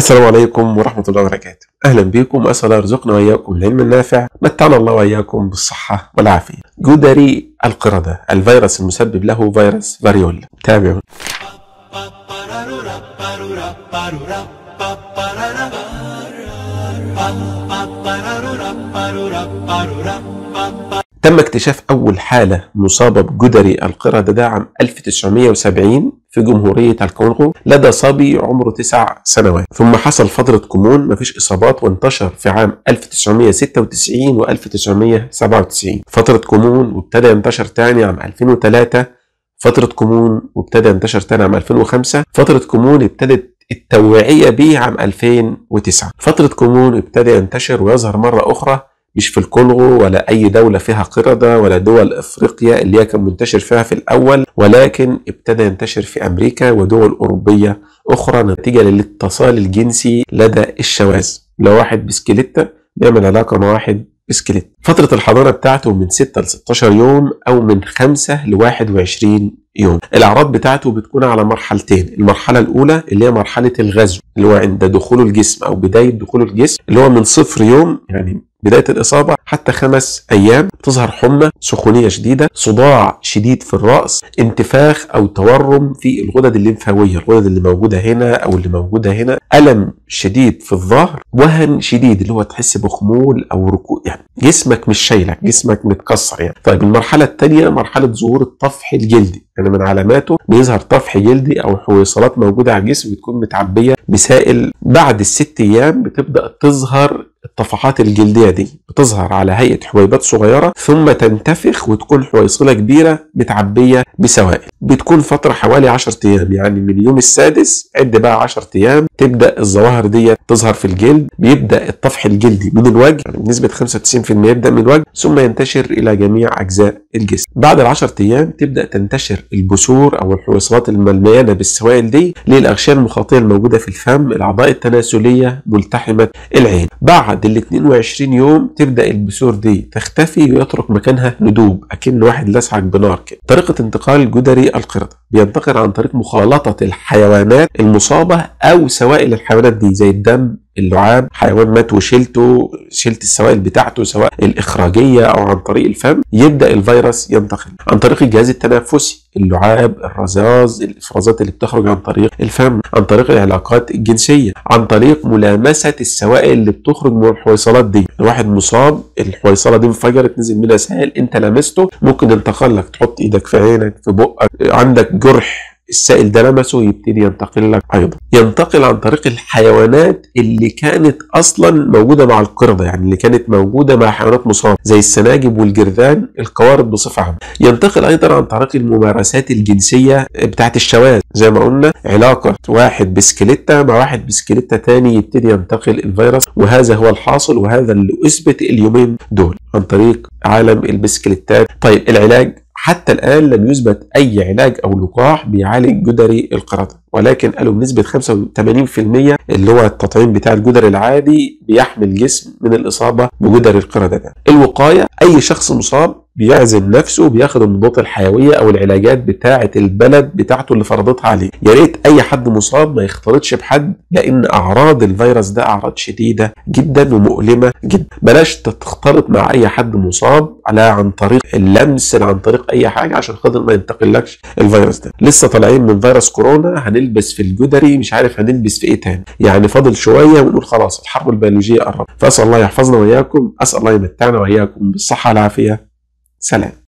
السلام عليكم ورحمة الله وبركاته أهلا بكم أسأل الله يرزقنا وإياكم العلم النافع متعنا الله وإياكم بالصحة والعافية جدري القردة الفيروس المسبب له فيروس فاريولا تابعوا تم اكتشاف أول حالة مصابة بجدري القردة ده عام 1970 في جمهورية الكونغو لدى صبي عمره تسع سنوات ثم حصل فترة كمون مفيش إصابات وانتشر في عام 1996 و 1997 فترة كمون وابتدى ينتشر تاني عام 2003 فترة كمون وابتدى ينتشر تاني عام 2005 فترة كمون ابتدت التوعية به عام 2009 فترة كمون ابتدى ينتشر ويظهر مرة أخرى مش في الكونغو ولا أي دولة فيها قردة ولا دول إفريقيا اللي هي كان منتشر فيها في الأول ولكن ابتدى ينتشر في أمريكا ودول أوروبية أخرى نتيجة للاتصال الجنسي لدى الشواذ لو واحد بسكليتة بيعمل علاقة مع واحد بسكليت فترة الحضانة بتاعته من 6 ل 16 يوم أو من 5 ل 21 يوم الأعراض بتاعته بتكون على مرحلتين المرحلة الأولى اللي هي مرحلة الغزو اللي هو عند دخول الجسم أو بداية دخول الجسم اللي هو من صفر يوم يعني بداية الإصابة حتى خمس أيام تظهر حمى سخونية شديدة صداع شديد في الرأس انتفاخ أو تورم في الغدد الليمفاوية الغدد اللي موجودة هنا أو اللي موجودة هنا ألم شديد في الظهر وهن شديد اللي هو تحس بخمول أو ركود يعني جسمك مش شايلك جسمك متكسر يعني طيب المرحلة الثانية مرحلة ظهور الطفح الجلدي يعني من علاماته بيظهر طفح جلدي أو حويصلات موجودة على الجسم بتكون متعبية بسائل بعد الست أيام بتبدأ تظهر الطفحات الجلدية دي بتظهر على هيئة حبيبات صغيرة ثم تنتفخ وتكون حويصلة كبيرة متعبية بسوائل بتكون فترة حوالي 10 أيام يعني من اليوم السادس عد بقى 10 أيام تبدأ الظواهر دي تظهر في الجلد بيبدأ الطفح الجلدي من الوجه يعني بنسبة 95% يبدأ من الوجه ثم ينتشر إلى جميع أجزاء الجسم بعد ال 10 أيام تبدأ تنتشر البثور أو الحويصلات المليانة بالسوائل دي للأغشية المخاطية الموجودة في الفم الأعضاء التناسلية ملتحمة العين بعد ال 22 يوم تبدأ البثور دي تختفي ويترك مكانها ندوب أكن واحد لسعك بنار كده طريقة انتقال جدري القردة بينتقل عن طريق مخالطة الحيوانات المصابة أو سوائل الحيوانات دي زي الدم اللعاب حيوان مات وشيلته شلت السوائل بتاعته سواء الإخراجية أو عن طريق الفم يبدأ الفيروس ينتقل عن طريق الجهاز التنفسي اللعاب الرذاذ الإفرازات اللي بتخرج عن طريق الفم عن طريق العلاقات الجنسية عن طريق ملامسة السوائل اللي بتخرج من الحويصلات دي الواحد مصاب الحويصلة دي انفجرت نزل منها سائل انت لمسته ممكن ينتقل لك تحط ايدك في عينك في بقك عندك جرح السائل ده لمسه يبتدي ينتقل لك ايضا ينتقل عن طريق الحيوانات اللي كانت اصلا موجوده مع القرده يعني اللي كانت موجوده مع حيوانات مصابه زي السناجب والجرذان القوارض بصفه عامه ينتقل ايضا عن طريق الممارسات الجنسيه بتاعت الشواذ زي ما قلنا علاقه واحد بسكليتا مع واحد بسكليتا تاني يبتدي ينتقل الفيروس وهذا هو الحاصل وهذا اللي اثبت اليومين دول عن طريق عالم البسكليتات طيب العلاج حتى الآن لم يثبت أي علاج أو لقاح بيعالج جدري القردة ولكن قالوا بنسبة 85% اللي هو التطعيم بتاع الجدري العادي بيحمي الجسم من الإصابة بجدري القردة ده الوقاية أي شخص مصاب بيعزم نفسه بياخد المضادات الحيويه او العلاجات بتاعه البلد بتاعته اللي فرضتها عليه يا ريت اي حد مصاب ما يختلطش بحد لان اعراض الفيروس ده اعراض شديده جدا ومؤلمه جدا بلاش تختلط مع اي حد مصاب على عن طريق اللمس عن طريق اي حاجه عشان خاطر ما ينتقلكش الفيروس ده لسه طالعين من فيروس كورونا هنلبس في الجدري مش عارف هنلبس في ايه تاني يعني فاضل شويه ونقول خلاص الحرب البيولوجيه قربت فاسال الله يحفظنا واياكم اسال الله يمتعنا واياكم بالصحه والعافيه سلام